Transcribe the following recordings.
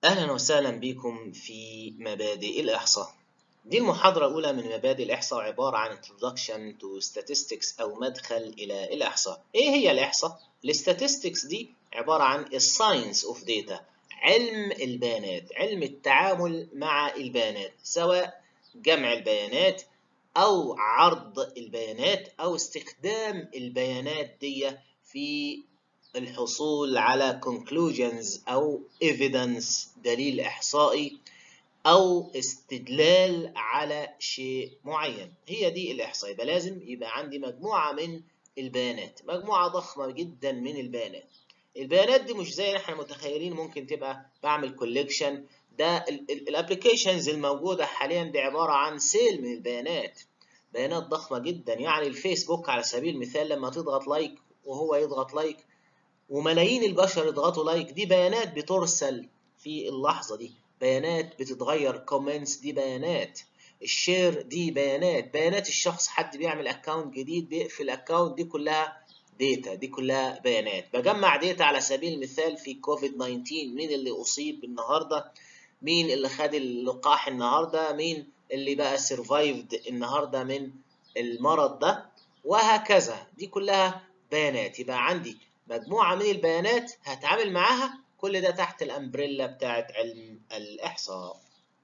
أهلا وسهلا بكم في مبادئ الإحصاء دي المحاضرة الأولى من مبادئ الإحصاء عبارة عن Introduction to Statistics أو مدخل إلى الإحصاء إيه هي الإحصاء؟ الستاتستكس دي عبارة عن Science of Data علم البيانات علم التعامل مع البيانات سواء جمع البيانات أو عرض البيانات أو استخدام البيانات دي في الحصول على conclusions أو evidence دليل إحصائي أو استدلال على شيء معين هي دي الإحصاء يبقى لازم يبقى عندي مجموعة من البيانات مجموعة ضخمة جدا من البيانات البيانات دي مش زي احنا متخيلين ممكن تبقى بعمل كوليكشن ده الابلكيشنز الموجودة حاليا دي عبارة عن سيل من البيانات بيانات ضخمة جدا يعني الفيسبوك على سبيل المثال لما تضغط لايك وهو يضغط لايك وملايين البشر يضغطوا لايك دي بيانات بترسل في اللحظة دي بيانات بتتغير كومنتس دي بيانات الشير دي بيانات بيانات الشخص حد بيعمل اكونت جديد بيقفل اكونت دي كلها ديتا دي كلها بيانات بجمع ديتا على سبيل المثال في كوفيد 19 مين اللي اصيب النهارده مين اللي خد اللقاح النهارده مين اللي بقى سرفايفد النهارده من المرض ده وهكذا دي كلها بيانات يبقى عندي مجموعة من البيانات هتعامل معاها كل ده تحت الأمبريلا بتاعت علم الإحصاء.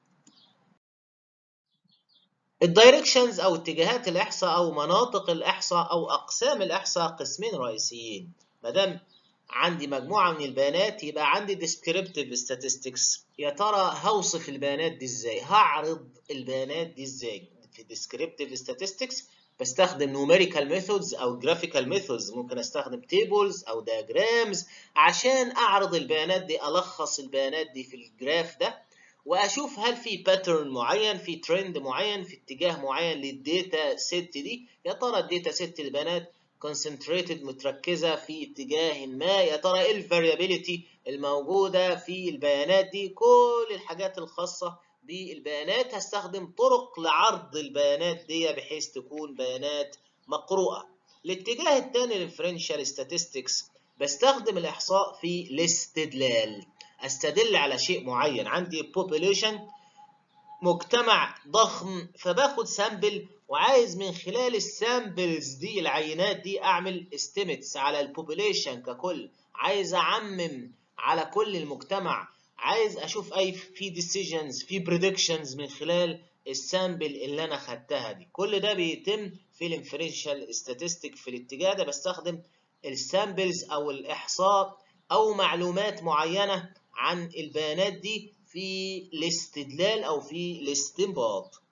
الدايركشنز أو اتجاهات الإحصاء أو مناطق الإحصاء أو أقسام الإحصاء قسمين رئيسيين. ما دام عندي مجموعة من البيانات يبقى عندي descriptive statistics يا ترى هوصف البيانات دي إزاي؟ هعرض البيانات دي إزاي؟ في descriptive statistics بستخدم numerical methods او graphical methods ممكن استخدم tables او diagrams عشان اعرض البيانات دي الخص البيانات دي في الجراف ده واشوف هل في pattern معين في ترند معين في اتجاه معين للداتا سيت دي يا ترى الداتا سيت البيانات concentrated متركزه في اتجاه ما يا ترى ايه الفاريابيليتي الموجوده في البيانات دي كل الحاجات الخاصه بالبيانات هستخدم طرق لعرض البيانات دي بحيث تكون بيانات مقروءة. الاتجاه الثاني للفرنشال statistics بستخدم الإحصاء في الاستدلال. أستدل على شيء معين، عندي population مجتمع ضخم فباخد سامبل وعايز من خلال السامبلز دي العينات دي أعمل estimates على البوبوليشن ككل، عايز أعمم على كل المجتمع عايز اشوف اي في ديسيجنز في بريدكشنز من خلال السامبل اللي انا خدتها دي كل ده بيتم في الانفرنشال ستاتستيك في الاتجاه ده بستخدم السامبلز او الاحصاء او معلومات معينه عن البيانات دي في الاستدلال او في الاستنباط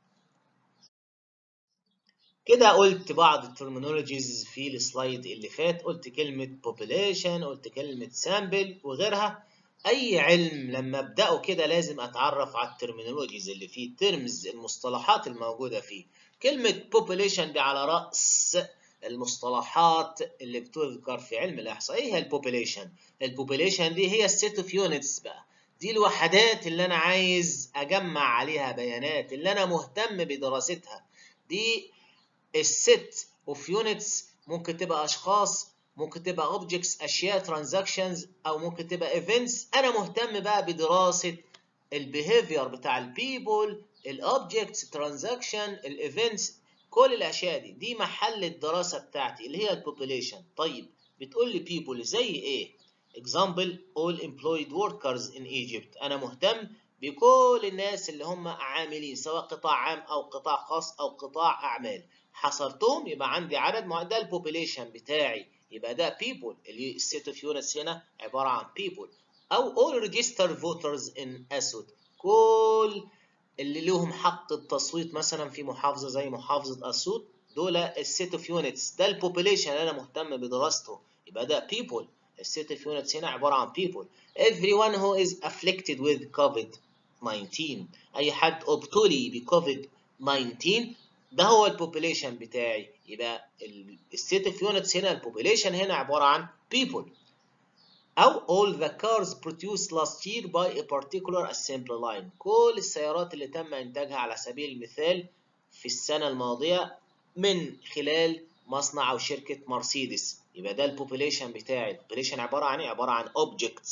كده قلت بعض الترمينولوجيز في السلايد اللي فات قلت كلمه population قلت كلمه سامبل وغيرها اي علم لما ابداه كده لازم اتعرف على الترمينولوجيز اللي فيه الترمز المصطلحات الموجوده فيه كلمه population دي على راس المصطلحات اللي بتذكر في علم الاحصاء ايه هي البوبوليشن البوبوليشن دي هي السيت اوف يونتس بقى دي الوحدات اللي انا عايز اجمع عليها بيانات اللي انا مهتم بدراستها دي الست اوف يونتس ممكن تبقى اشخاص ممكن تبقى اوبجكتس اشياء ترانزاكشنز او ممكن تبقى ايفنتس انا مهتم بقى بدراسه البيهيفير بتاع البيبول الاوبجكتس ترانزاكشن الايفنتس كل الاشياء دي دي محل الدراسه بتاعتي اللي هي البوبوليشن طيب بتقول لي بيبول زي ايه اكزامبل all employed workers in Egypt انا مهتم بكل الناس اللي هم عاملين سواء قطاع عام او قطاع خاص او قطاع اعمال حصرتهم يبقى عندي عدد معين ده البوبوليشن بتاعي يبقى ده people اللي السيت اوف يونتس هنا عباره عن people او all registered voters in اسود كل اللي لهم حق التصويت مثلا في محافظه زي محافظه اسود دول السيت اوف يونتس ده البوبوليشن اللي انا مهتم بدراسته يبقى ده people السيت اوف يونتس هنا عباره عن people everyone who is afflicted with COVID-19 اي حد ابتلي بكوفيد 19 ده هو البوبوليشن بتاعي يبقى الستيت اوف يونتس هنا البوبوليشن هنا عباره عن people او all the cars produced last year by a particular assembly line كل السيارات اللي تم انتاجها على سبيل المثال في السنه الماضيه من خلال مصنع او شركه مرسيدس يبقى ده البوبوليشن بتاعي البوبوليشن عباره عن ايه عباره عن objects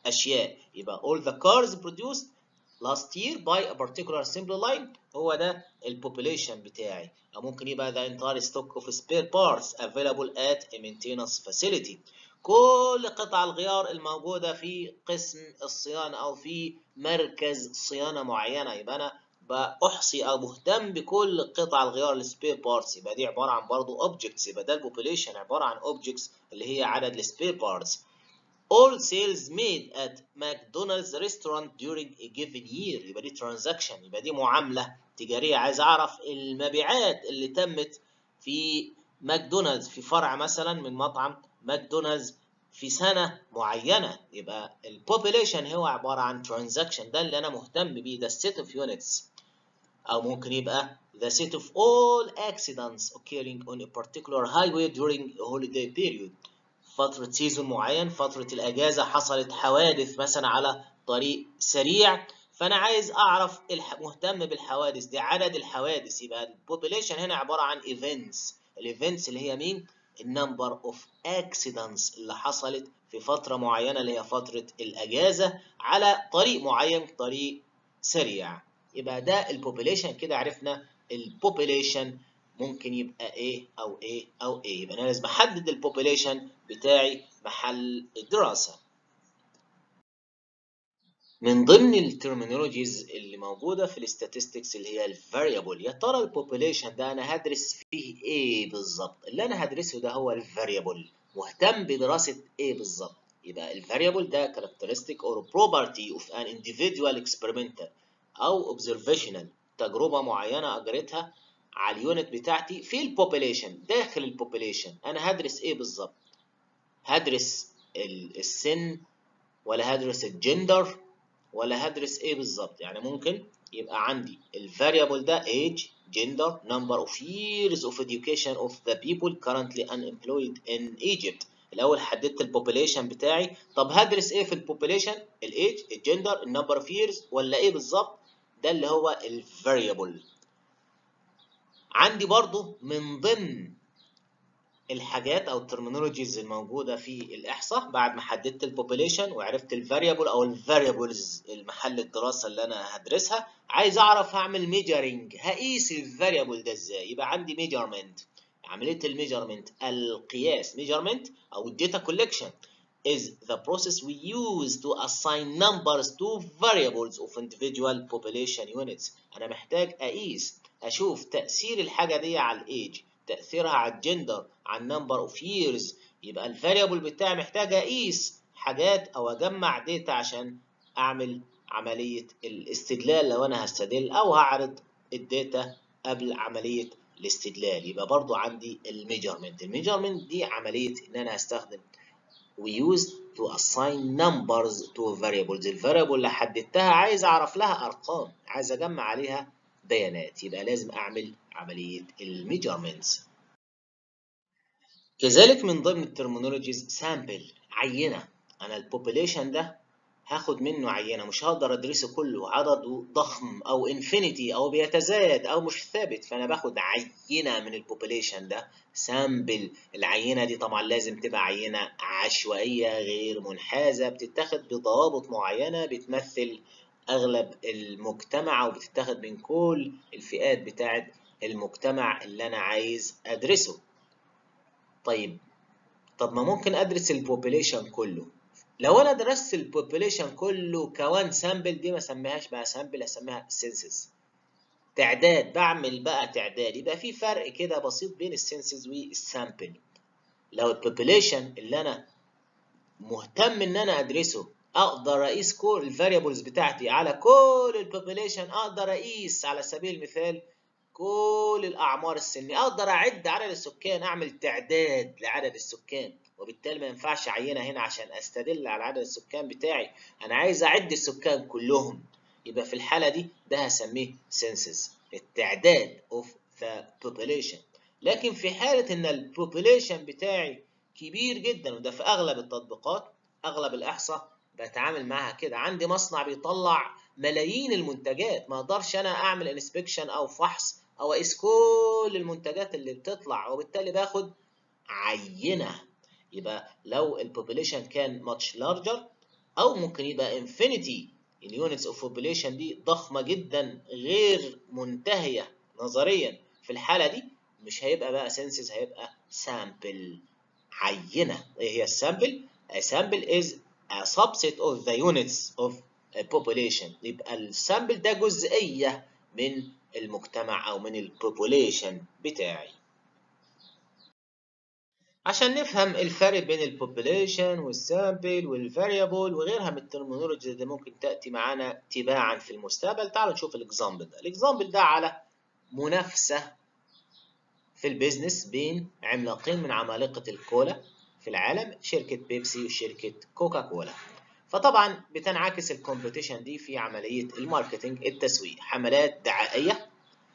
اشياء يبقى all the cars produced last year by a particular assembly line هو ده البوبوليشن بتاعي او ممكن يبقى the entire stock of spare parts available at a maintenance facility كل قطع الغيار الموجودة في قسم الصيانة أو في مركز صيانة معينة يبقى أنا بأحصي أو مهتم بكل قطع الغيار السبير بارتس يبقى دي عبارة عن برضه اوبجكتس يبقى ده البوبوليشن عبارة عن اوبجكتس اللي هي عدد السبير بارتس all sales made at McDonald's restaurant during a given year يبقى دي transaction يبقى دي معاملة تجارية عايز أعرف المبيعات اللي تمت في ماكدونالدز في فرع مثلا من مطعم ماكدونالدز في سنة معينة يبقى البوبوليشن هو عبارة عن transaction ده اللي أنا مهتم بيه ده set of units أو ممكن يبقى the set of all accidents occurring on a particular highway during a holiday period فترة سيزون معين فترة الأجازة حصلت حوادث مثلا على طريق سريع فأنا عايز أعرف مهتم بالحوادث دي عدد الحوادث يبقى البوبوليشن هنا عبارة عن events الايفنتس اللي هي مين؟ النمبر اوف اكسيدنتس اللي حصلت في فترة معينة اللي هي فترة الأجازة على طريق معين طريق سريع يبقى ده البوبوليشن كده عرفنا البوبوليشن ممكن يبقى ايه او ايه او ايه يبقى انا لازم احدد البوبوليشن بتاعي محل الدراسه من ضمن الترمينولوجيز اللي موجوده في الاستاتستكس اللي هي الفاريبل يا ترى البوبوليشن ده انا هدرس فيه ايه بالظبط اللي انا هدرسه ده هو الفاريبل مهتم بدراسه ايه بالظبط يبقى الفاريبل ده characteristic or property of an individual experimental او observational تجربه معينه اجريتها على اليونت بتاعتي في البوبوليشن داخل البوبوليشن انا هدرس ايه بالظبط هدرس السن ولا هدرس الجندر ولا هدرس ايه بالظبط يعني ممكن يبقى عندي الفاريبل ده age gender number of years of education of the people currently unemployed in Egypt الاول حددت البوبوليشن بتاعي طب هدرس ايه في البوبوليشن الايج الجندر النمبر اوف years ولا ايه بالظبط ده اللي هو الفاريبل عندي برضو من ضمن الحاجات او الترمينولوجيز الموجوده في الاحصاء بعد ما حددت البوبوليشن وعرفت الفاريبل او الفاريبلز المحل الدراسه اللي انا هدرسها عايز اعرف هعمل ميجرنج هقيس الفاريبل ده ازاي يبقى عندي ميجرمنت عمليه الميجرمنت القياس ميجرمنت او الداتا كولكشن is the process we use to assign numbers to variables of individual population units انا محتاج اقيس اشوف تاثير الحاجه دي على الايج تاثيرها على الجندر على النمبر اوف years يبقى الفاريبل بتاعي محتاج اقيس حاجات او اجمع داتا عشان اعمل عمليه الاستدلال لو انا هستدل او هعرض الداتا قبل عمليه الاستدلال يبقى برضو عندي الميجرمنت الميجرمنت دي عمليه ان انا هستخدم we use to assign numbers to variables الفاريبل اللي حددتها عايز اعرف لها ارقام عايز اجمع عليها بيانات يبقى لازم اعمل عمليه الميجرمنتس كذلك من ضمن الترمينولوجيز سامبل عينه انا البوبوليشن ده هاخد منه عينه مش هقدر ادرسه كله عدده ضخم او انفينيتي او بيتزايد او مش ثابت فانا باخد عينه من البوبوليشن ده سامبل العينه دي طبعا لازم تبقى عينه عشوائيه غير منحازه بتتاخد بضوابط معينه بتمثل اغلب المجتمع وبتتاخد من كل الفئات بتاعه المجتمع اللي انا عايز ادرسه طيب طب ما ممكن ادرس البوبوليشن كله لو انا درست البوبوليشن كله كوان سامبل دي ما اسميهاش بقى سامبل اسميها سينسز تعداد بعمل بقى تعداد يبقى في فرق كده بسيط بين السينسز والسامبل لو البوبوليشن اللي انا مهتم ان انا ادرسه اقدر اقيس كل الفاريبلز بتاعتي على كل البوبوليشن اقدر اقيس على سبيل المثال كل الاعمار السنيه اقدر اعد عدد السكان اعمل تعداد لعدد السكان وبالتالي ما ينفعش اعينها هنا عشان استدل على عدد السكان بتاعي انا عايز اعد السكان كلهم يبقى في الحاله دي ده هسميه census التعداد of the population لكن في حاله ان البوبوليشن بتاعي كبير جدا وده في اغلب التطبيقات اغلب الاحصاء بتعامل معاها كده عندي مصنع بيطلع ملايين المنتجات ما اقدرش انا اعمل انسبكشن او فحص او اقيس كل المنتجات اللي بتطلع وبالتالي باخد عينه يبقى لو البوبوليشن كان much larger او ممكن يبقى انفينيتي اليونتس اوف population دي ضخمه جدا غير منتهيه نظريا في الحاله دي مش هيبقى بقى سنسز هيبقى سامبل عينه ايه هي السامبل a sample is a subset of the units of a population يبقى السامبل ده جزئيه من المجتمع او من البوبوليشن بتاعي عشان نفهم الفرق بين البوبوليشن والسامبل والفاريبل وغيرها من الترمينولوجي اللي ممكن تاتي معانا تباعا في المستقبل تعالوا نشوف الاكزامبل ده الاكزامبل ده على منافسه في البيزنس بين عملاقين من عمالقه الكولا في العالم شركه بيبسي وشركه كوكا كولا فطبعا بتنعكس الكومبيتيشن دي في عمليه الماركتنج التسويق حملات دعائيه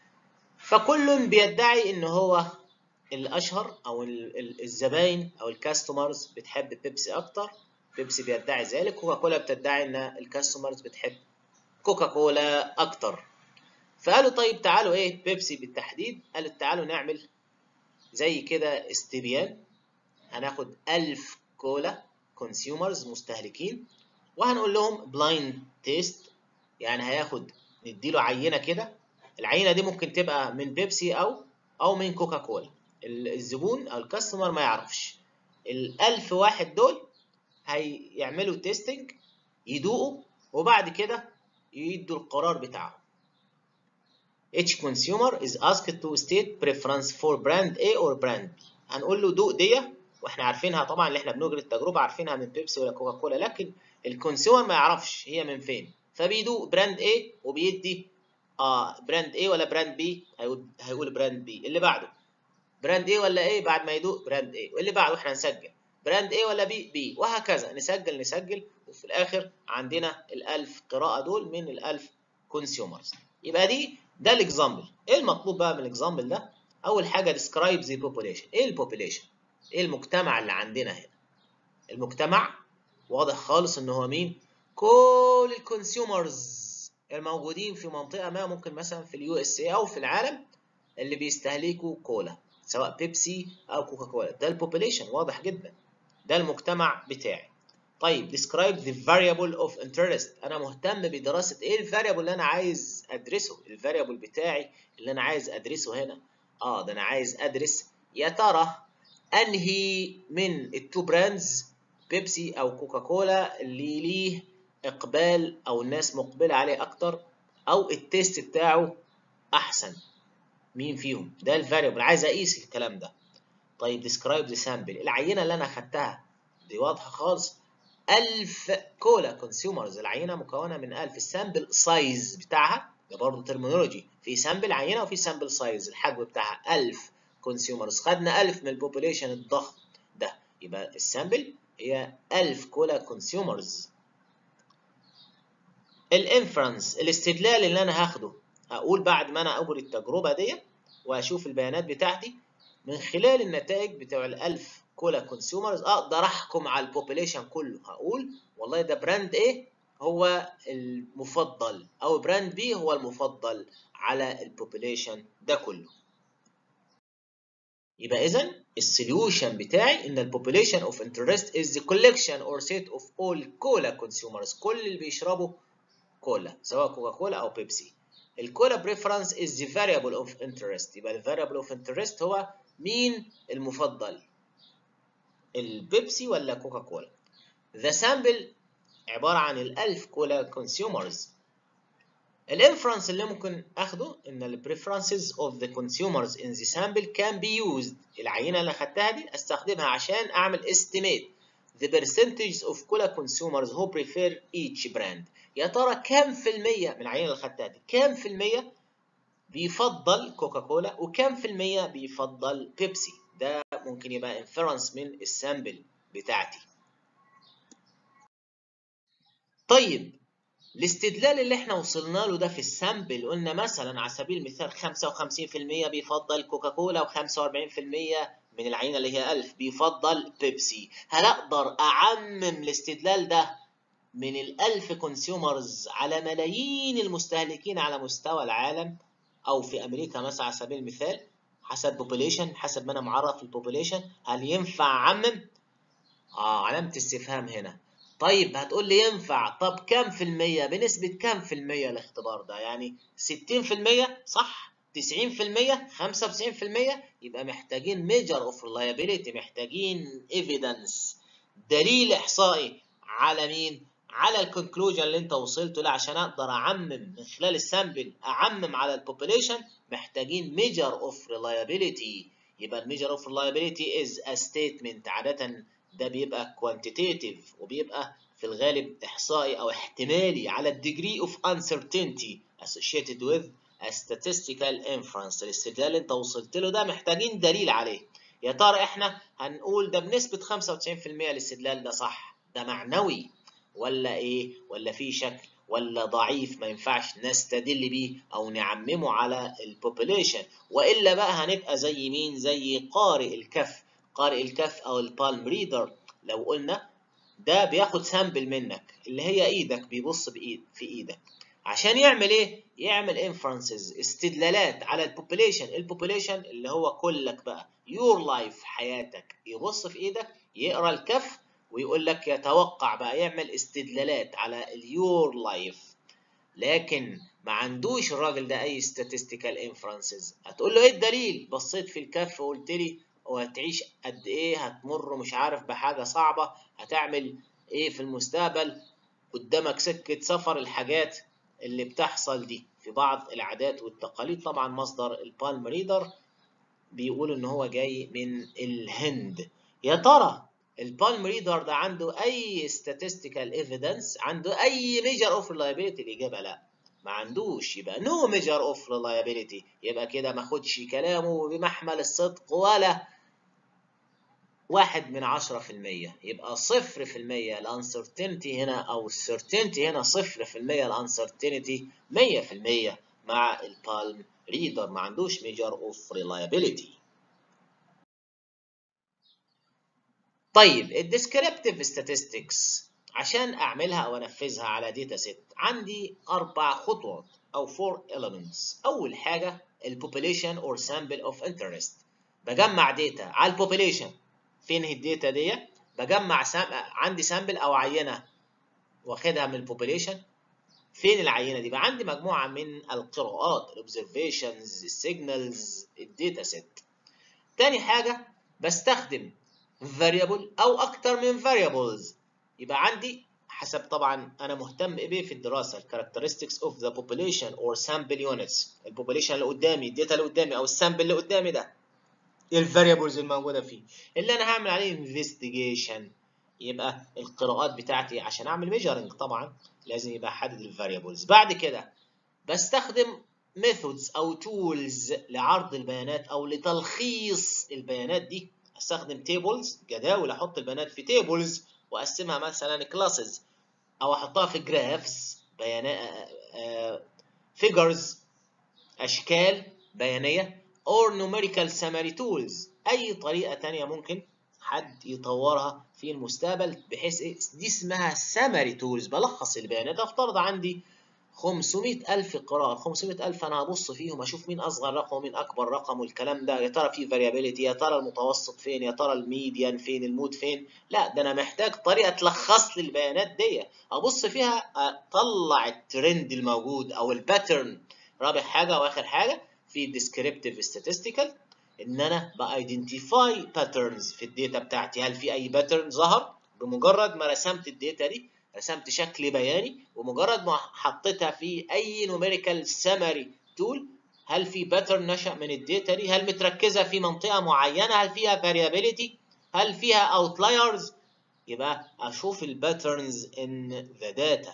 فكل بيدعي ان هو الاشهر او الزباين او الكاستمرز بتحب بيبسي اكتر بيبسي بيدعي ذلك كوكا كولا بتدعي ان الكاستمرز بتحب كوكا كولا اكتر فقالوا طيب تعالوا ايه بيبسي بالتحديد قالت تعالوا نعمل زي كده استبيان هناخد 1000 كولا كونسيومرز مستهلكين وهنقول لهم بلايند تيست يعني هياخد نديله عينه كده العينه دي ممكن تبقى من بيبسي او او من كوكا كولا الزبون او الكاستمر ما يعرفش الألف واحد دول هيعملوا تيستنج يدوقوا وبعد كده يدوا القرار بتاعهم each consumer is asked to state preference for brand A or brand B هنقول له دوق دي واحنا عارفينها طبعا اللي احنا بنجري التجربه عارفينها من بيبسي ولا كوكا كولا لكن الكونسيومر ما يعرفش هي من فين فبيدوق براند A وبيدي اه براند A ولا براند B هيقول هيقول براند B اللي بعده براند A ولا A بعد ما يدوق براند A واللي بعده احنا نسجل براند A ولا B B وهكذا نسجل نسجل وفي الاخر عندنا الألف قراءة دول من الألف كونسيومرز يبقى دي ده الاكزامبل ايه المطلوب بقى من الاكزامبل ده اول حاجه describe the population ايه البوبوليشن ايه المجتمع اللي عندنا هنا المجتمع واضح خالص ان هو مين كل الكونسيومرز الموجودين في منطقه ما ممكن مثلا في اليو اس اي او في العالم اللي بيستهلكوا كولا سواء بيبسي او كوكا كولا ده البوبوليشن واضح جدا ده المجتمع بتاعي طيب describe the variable of interest انا مهتم بدراسه ايه الفاريبل اللي انا عايز ادرسه الفاريبل بتاعي اللي انا عايز ادرسه هنا اه ده انا عايز ادرس يا ترى انهي من التو براندز بيبسي او كوكا كولا اللي ليه اقبال او الناس مقبله عليه اكتر او التيست بتاعه احسن مين فيهم ده الفاريبل عايز اقيس الكلام ده طيب describe the sample العينه اللي انا خدتها دي واضحه خالص 1000 كولا كونسيومرز العينه مكونه من 1000 السامبل سايز بتاعها ده برضه ترمينولوجي في سامبل عينه وفي سامبل سايز الحجم بتاعها 1000 كونسيومرز خدنا 1000 من البوبوليشن الضخم ده يبقى السامبل هي 1000 كولا كونسيومرز الانفرنس الاستدلال اللي انا هاخده اقول بعد ما انا اجري التجربه دي واشوف البيانات بتاعتي من خلال النتائج بتوع ال1000 كولا كونسيومرز اقدر احكم على البوبوليشن كله هقول والله ده براند ايه هو المفضل او براند بي هو المفضل على البوبوليشن ده كله يبقى اذا السوليوشن بتاعي ان البوبوليشن اوف انترست از the collection or set of all cola consumers كل اللي بيشربوا كولا سواء كوكا كولا او بيبسي الكولا بريفرنس is the variable of interest يبقى ال variable of interest هو مين المفضل البيبسي ولا كوكا كولا the sample عبارة عن الألف كولا consumers الانفرنس اللي ممكن اخده ان ال preferences of the consumers in the sample can be used العينة اللي خدتها دي استخدمها عشان اعمل estimate the percentage of cola consumers who prefer each brand يا ترى كام في المية من العينة اللي خدتها دي كام في المية بيفضل كوكا كولا وكام في المية بيفضل بيبسي ده ممكن يبقى انفرنس من السامبل بتاعتي طيب الاستدلال اللي احنا وصلنا له ده في السامبل قلنا مثلا على سبيل المثال 55% بيفضل كوكاكولا و45% من العينه اللي هي 1000 بيفضل بيبسي هل اقدر اعمم الاستدلال ده من ال1000 كونسيومرز على ملايين المستهلكين على مستوى العالم او في امريكا مثلا على سبيل المثال حسب بوبوليشن حسب ما انا معرف البوبوليشن هل ينفع اعمم اه علامه استفهام هنا طيب هتقول لي ينفع طب كام في المية بنسبة كام في المية الاختبار ده يعني 60% صح 90% 95% يبقى محتاجين ميجر اوف reliability محتاجين evidence دليل احصائي على مين على الكونكلوجن اللي انت وصلت له عشان اقدر اعمم من خلال السامبل اعمم على البوبوليشن محتاجين ميجر اوف reliability يبقى الميجر اوف reliability is a statement عادة ده بيبقى quantitative وبيبقى في الغالب احصائي او احتمالي على الديجري اوف uncertainty associated with a statistical inference الاستدلال اللي انت وصلت له ده محتاجين دليل عليه يا ترى احنا هنقول ده بنسبة 95% الاستدلال ده صح ده معنوي ولا ايه ولا في شكل ولا ضعيف ما ينفعش نستدل بيه او نعممه على البوبوليشن والا بقى هنبقى زي مين زي قارئ الكف قارئ الكف او البالم ريدر لو قلنا ده بياخد سامبل منك اللي هي ايدك بيبص بايد في ايدك عشان يعمل ايه يعمل انفرنسز استدلالات على البوبوليشن البوبوليشن اللي هو كلك بقى يور لايف حياتك يبص في ايدك يقرا الكف ويقول لك يتوقع بقى يعمل استدلالات على اليور لايف لكن ما عندوش الراجل ده اي statistical inferences هتقول له ايه الدليل بصيت في الكف وقلت لي وهتعيش قد ايه هتمر مش عارف بحاجه صعبه هتعمل ايه في المستقبل قدامك سكه سفر الحاجات اللي بتحصل دي في بعض العادات والتقاليد طبعا مصدر البالم ريدر بيقول ان هو جاي من الهند يا ترى البالم ريدر ده عنده اي statistical evidence عنده اي measure of reliability الاجابه لا ما عندوش يبقى no measure of reliability يبقى كده ما خدش كلامه بمحمل الصدق ولا واحد من عشرة في المية يبقى صفر في المية الانسرتينتي هنا أو السرتينتي هنا صفر في المية الانسرتينتي مية في المية مع البالم ريدر ما عندوش measure of reliability طيب الديسكريبتيف statistics عشان اعملها او انفذها على داتا سيت عندي اربع خطوات او four elements اول حاجه البوبوليشن اور سامبل اوف انترست بجمع داتا على البوبوليشن فين هي الداتا دي بجمع سام... عندي سامبل او عينه واخدها من البوبوليشن فين العينه دي بقى عندي مجموعه من القراءات الاوبزرفيشنز السيجنالز الداتا سيت تاني حاجه بستخدم variable او اكتر من variables يبقى عندي حسب طبعا انا مهتم بايه في الدراسه characteristics of the population or sample units البوبوليشن اللي قدامي الداتا اللي قدامي او السامبل اللي قدامي ده ايه الفاريبلز الموجوده فيه اللي انا هعمل عليه investigation يبقى القراءات بتاعتي عشان اعمل ميجرنج طبعا لازم يبقى احدد الفاريبلز بعد كده بستخدم methods او tools لعرض البيانات او لتلخيص البيانات دي استخدم tables جداول احط البيانات في tables واقسمها مثلا classes او احطها في graphs بيانات figures اشكال بيانيه or numerical summary tools اي طريقه تانية ممكن حد يطورها في المستقبل بحيث إيه؟ دي اسمها summary tools بلخص البيانات افترض عندي 500 ألف قراءة 500 ألف أنا هبص فيهم أشوف مين أصغر رقم ومين أكبر رقم والكلام ده يا ترى في variability يا ترى المتوسط فين يا ترى الميديان فين المود فين لا ده أنا محتاج طريقة تلخص لي البيانات دي أبص فيها أطلع الترند الموجود أو الباترن رابع حاجة وآخر حاجة في descriptive statistical إن أنا بايدنتيفاي باترنز في الداتا بتاعتي هل في أي باترن ظهر بمجرد ما رسمت الداتا دي رسمت شكل بياني ومجرد ما حطيتها في اي نوميريكال سمري تول هل في باترن نشأ من الداتا دي هل متركزه في منطقه معينه هل فيها فاريابيليتي هل فيها اوتلايرز يبقى اشوف الباترنز ان ذا داتا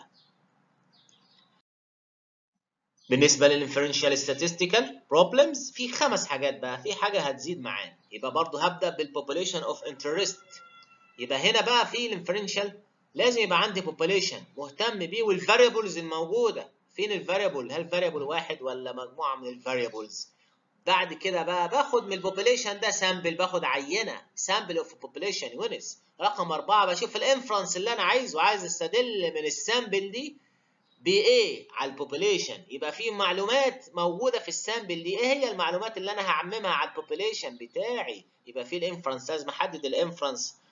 بالنسبه للانفرنشال statistical بروبلمز في خمس حاجات بقى في حاجه هتزيد معانا يبقى برضو هبدا بالبوبوليشن اوف انترست يبقى هنا بقى في الانفرنشال لازم يبقى عندي population مهتم بيه والفاريبلز الموجوده فين الفاريبل هل فاريبل واحد ولا مجموعه من الفاريبلز بعد كده بقى باخد من البوبوليشن ده سامبل باخد عينه سامبل اوف population يونتس رقم أربعة بشوف الانفرنس اللي انا عايزه عايز استدل من السامبل دي بايه على البوبوليشن يبقى في معلومات موجوده في السامبل دي ايه هي المعلومات اللي انا هعممها على البوبوليشن بتاعي يبقى في الانفرنس لازم احدد الانفرنس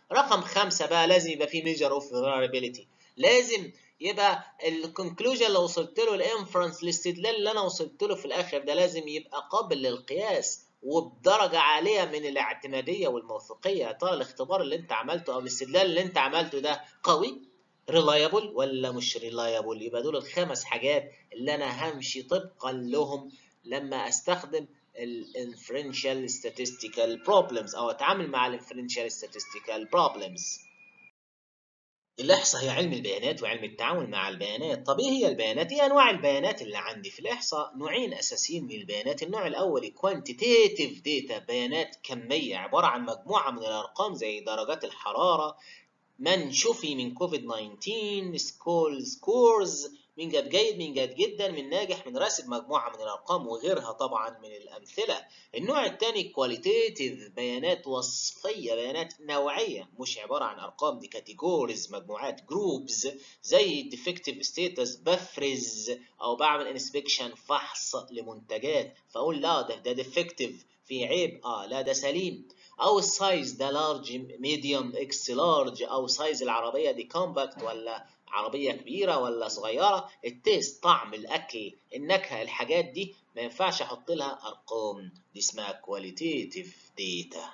رقم خمسة بقى لازم يبقى فيه ميجر اوف variability لازم يبقى الكونكلوجن اللي وصلت له الانفرنس الاستدلال اللي انا وصلت له في الاخر ده لازم يبقى قابل للقياس وبدرجة عالية من الاعتمادية والموثوقية يا ترى الاختبار اللي انت عملته او الاستدلال اللي انت عملته ده قوي ريلايبل ولا مش ريلايبل يبقى دول الخمس حاجات اللي انا همشي طبقا لهم لما استخدم الانفرنشال statistical problems او اتعامل مع الانفرنشال statistical problems الإحصاء هي علم البيانات وعلم التعامل مع البيانات طب إيه هي البيانات؟ إيه أنواع البيانات اللي عندي في الإحصاء؟ نوعين أساسيين من البيانات النوع الأول quantitative data بيانات كمية عبارة عن مجموعة من الأرقام زي درجات الحرارة من شفي من كوفيد 19 سكول سكورز مين جاب جيد مين جاب جدا من ناجح من راسب مجموعة من الأرقام وغيرها طبعا من الأمثلة النوع الثاني كواليتيتيف بيانات وصفية بيانات نوعية مش عبارة عن أرقام دي كاتيجوريز مجموعات جروبز زي ديفكتيف ستيتس بفرز أو بعمل انسبكشن فحص لمنتجات فأقول لا ده ده ديفكتيف في عيب اه لا ده سليم او السايز ده لارج ميديوم اكس لارج او سايز العربيه دي كومباكت ولا عربيه كبيره ولا صغيره التيست طعم الاكل النكهه الحاجات دي ما ينفعش احط لها ارقام دي اسمها كواليتيتيف داتا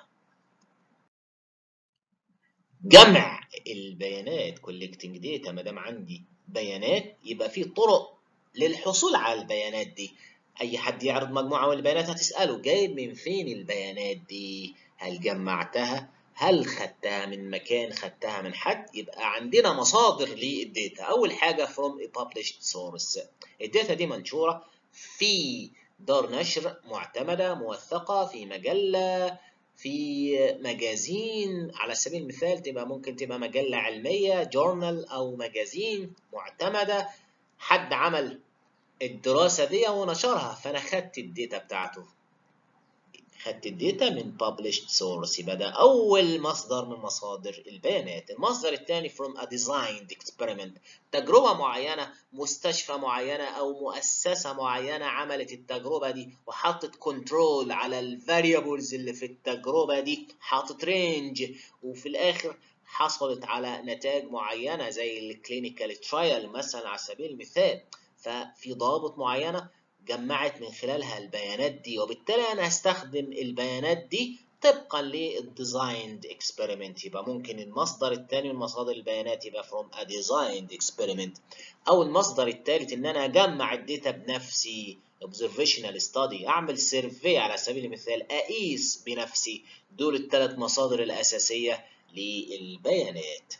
جمع البيانات collecting data ما دام عندي بيانات يبقى في طرق للحصول على البيانات دي اي حد يعرض مجموعه من البيانات هتساله جايب من فين البيانات دي هل جمعتها هل خدتها من مكان خدتها من حد يبقى عندنا مصادر للداتا اول حاجه from a published source الداتا دي منشوره في دار نشر معتمده موثقه في مجله في مجازين على سبيل المثال تبقى ممكن تبقى مجله علميه جورنال او مجازين معتمده حد عمل الدراسه دي ونشرها فانا خدت الداتا بتاعته خدت الداتا من published source يبقى ده أول مصدر من مصادر البيانات المصدر الثاني from a designed experiment تجربة معينة مستشفى معينة أو مؤسسة معينة عملت التجربة دي وحطت كنترول على الفاريبلز اللي في التجربة دي حاطت رينج وفي الآخر حصلت على نتائج معينة زي الكلينيكال ترايل مثلا على سبيل المثال ففي ضوابط معينة جمعت من خلالها البيانات دي وبالتالي انا هستخدم البيانات دي طبقا للديزايند اكسبيرمنت يبقى ممكن المصدر الثاني من مصادر البيانات يبقى from a designed experiment او المصدر الثالث ان انا اجمع الداتا بنفسي observational study اعمل سيرفي على سبيل المثال اقيس بنفسي دول الثلاث مصادر الاساسيه للبيانات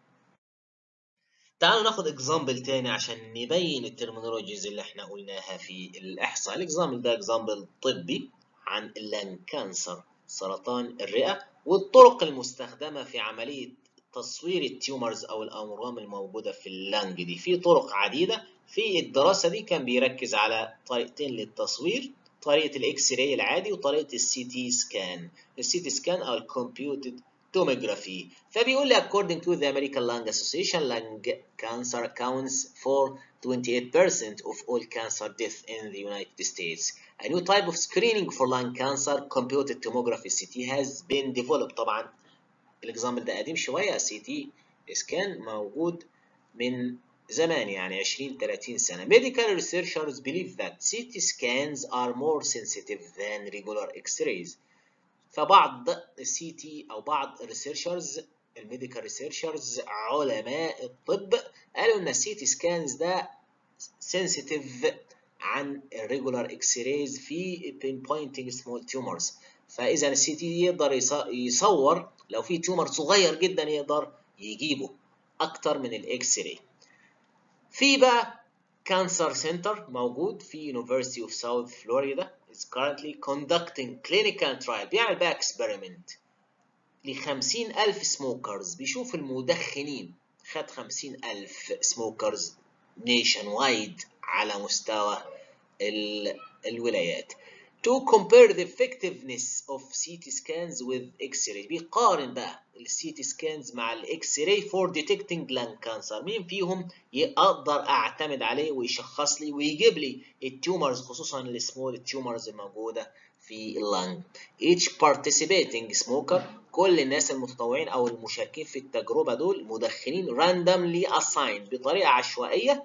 تعالوا ناخد اكزامبل تاني عشان نبين الترمينولوجيز اللي احنا قلناها في الاحصاء الاكزامبل ده اكزامبل طبي عن اللان كانسر سرطان الرئه والطرق المستخدمه في عمليه تصوير التيومرز او الاورام الموجوده في اللنج دي في طرق عديده في الدراسه دي كان بيركز على طريقتين للتصوير طريقه الاكس راي العادي وطريقه السي تي سكان السي تي سكان او الكمبيوتد tomography فبيقول لي according to the American Lung Association lung cancer accounts for 28% of all cancer deaths in the United States a new type of screening for lung cancer computed tomography CT has been developed طبعا الاكزامبل ده قديم شويه CT سكان موجود من زمان يعني 20 30 سنه medical researchers believe that CT scans are more sensitive than regular X-rays فبعض السي تي او بعض الريسيرشرز الميديكال ريسيرشرز علماء الطب قالوا ان السي تي سكانز ده سنسيتيف عن الريجولار اكس رايز في pinpointing small tumors فاذا السي تي يقدر يصور لو في تيومر صغير جدا يقدر يجيبه اكتر من الاكس راي في بقى كانسر سنتر موجود في University of South Florida is currently conducting clinical trial بيعمل بقى experiment ل 50000 سموكرز بيشوف المدخنين خد 50000 سموكرز نيشن وايد على مستوى ال... الولايات to compare the effectiveness of CT scans with X-ray بيقارن بقى ال CT scans مع ال X-ray for detecting lung cancer مين فيهم يقدر اعتمد عليه ويشخص لي ويجيب لي التيومرز خصوصا السمول التيومرز الموجوده في اللنج each participating smoker كل الناس المتطوعين او المشاركين في التجربه دول مدخنين randomly assigned بطريقه عشوائيه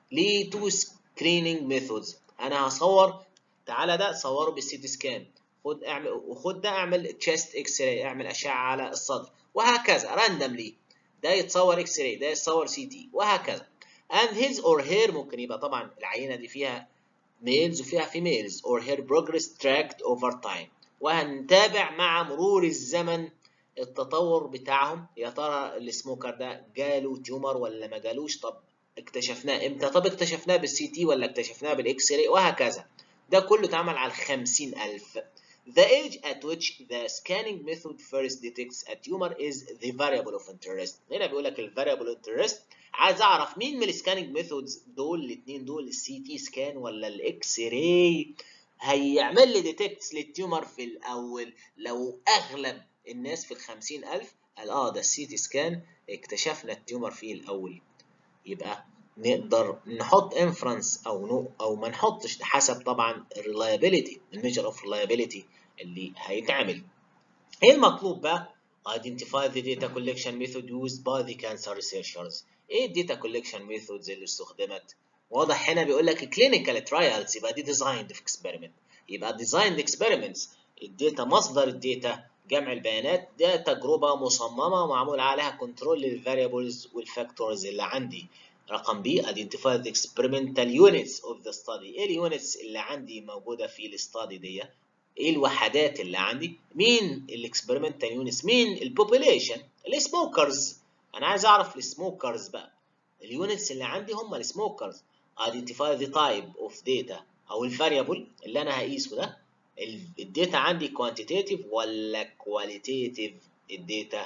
ل two screening methods انا هصور تعالى ده صوره بالسيتي سكان خد اعمل وخد ده اعمل تشيست اكس راي اعمل اشعه على الصدر وهكذا راندملي ده يتصور اكس راي ده يتصور سي تي وهكذا and his or her ممكن يبقى طبعا العينه دي فيها males وفيها females or her progress tracked over time وهنتابع مع مرور الزمن التطور بتاعهم يا ترى السموكر ده جاله تيومر ولا ما جالوش طب اكتشفناه امتى طب اكتشفناه بالسي تي ولا اكتشفناه بالاكس راي وهكذا ده كله اتعمل على 50000 The age at which the scanning method first detects a tumor is the variable of interest. هنا بيقول لك ال variable interest عايز اعرف مين من السكاننج ميثودز دول الاثنين دول السي تي سكان ولا الاكس راي هيعمل لي ديتكت للتيومر في الاول لو اغلب الناس في ال 50000 قال اه ده السي تي سكان اكتشفنا التيومر فيه الاول يبقى نقدر نحط انفرنس او نو او ما نحطش حسب طبعا الريلايبيليتي الميجر اوف ريلايبيليتي اللي هيتعمل ايه المطلوب بقى identify the data collection method used by the cancer researchers ايه الداتا collection methods اللي استخدمت واضح هنا بيقول لك clinical trials يبقى دي designed experiment يبقى designed experiments الداتا مصدر الداتا جمع البيانات ده تجربة مصممة ومعمول عليها كنترول للفاريبلز والفاكتورز اللي عندي رقم بي identify the experimental units of the study ايه اليونتس اللي عندي موجودة في الاستادي دي ايه الوحدات اللي عندي مين الاكسبيرمنتال يونتس مين البوبوليشن السموكرز انا عايز اعرف السموكرز بقى اليونتس اللي عندي هم السموكرز identify the type of data او الفاريبل اللي انا هقيسه ده الداتا عندي quantitative ولا qualitative الداتا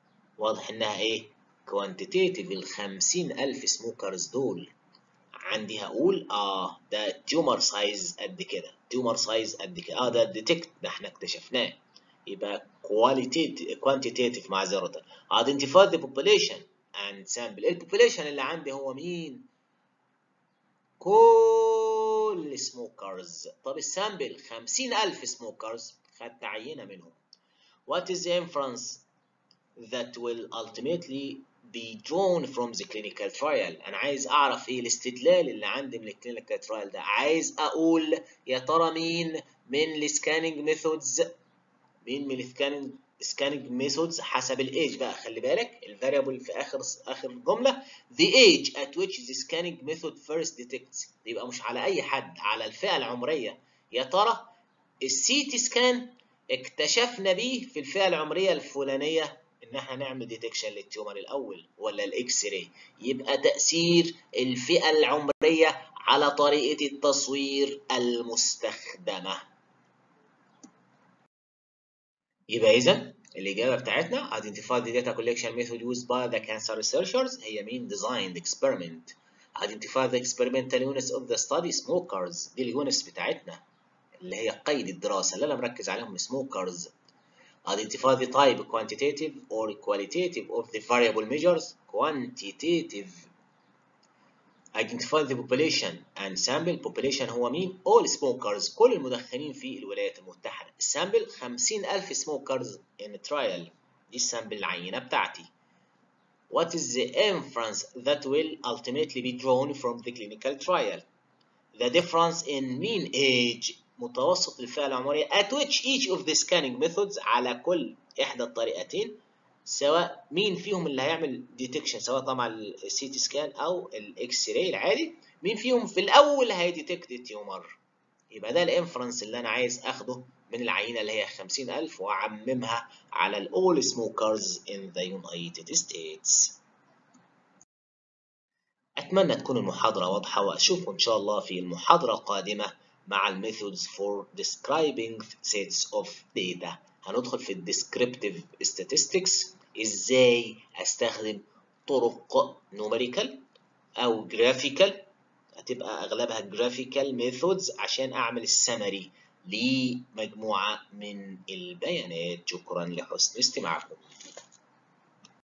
واضح انها ايه quantitative ال 50000 سموكرز دول عندي هقول اه ده تيومر سايز قد كده تيومر سايز قد كده اه ده ديتكت ده احنا اكتشفناه يبقى qualitative quantitative معذرة identify the population and sample البوبوليشن اللي عندي هو مين كل سموكرز طب السامبل 50000 سموكرز خدت عينة منهم what is the inference that will ultimately be drawn from the clinical trial انا عايز اعرف ايه الاستدلال اللي عندي من الكلينيكال ترايل ده عايز اقول يا ترى مين من السكاننج ميثودز مين من السكاننج سكاننج ميثودز حسب الايج بقى خلي بالك الفاريبل في اخر اخر جمله the age at which the scanning method first detects يبقى مش على اي حد على الفئه العمريه يا ترى السي تي سكان اكتشفنا بيه في الفئه العمريه الفلانيه ان احنا نعمل ديتكشن للتيومر الاول ولا الاكس راي يبقى تاثير الفئه العمريه على طريقه التصوير المستخدمه يبقى اذا الاجابه بتاعتنا identify the data collection method used by the cancer researchers هي مين designed experiment identify the experimental units of the study smokers دي اليونتس بتاعتنا اللي هي قيد الدراسه اللي انا مركز عليهم smokers identify the type quantitative or qualitative of the variable measures quantitative identify the population and sample population هو مين all smokers كل المدخنين في الولايات المتحدة السامبل 50000 smokers in trial دي السامبل العينة بتاعتي what is the inference that will ultimately be drawn from the clinical trial the difference in mean age متوسط الفئة العمرية at which each of the scanning methods على كل إحدى الطريقتين سواء مين فيهم اللي هيعمل ديتكشن سواء طبعا السي تي سكان أو الإكس راي العادي مين فيهم في الأول هيديتكت التيومر يبقى ده الانفرنس اللي أنا عايز أخده من العينة اللي هي 50000 وأعممها على الأول سموكرز in the United States أتمنى تكون المحاضرة واضحة وأشوفكم إن شاء الله في المحاضرة القادمة مع الميثودز for describing sets of data هندخل في الديسكريبتيف statistics ازاي استخدم طرق نوميريكال او جرافيكال هتبقى اغلبها جرافيكال ميثودز عشان اعمل السمري لمجموعة من البيانات شكرا لحسن استماعكم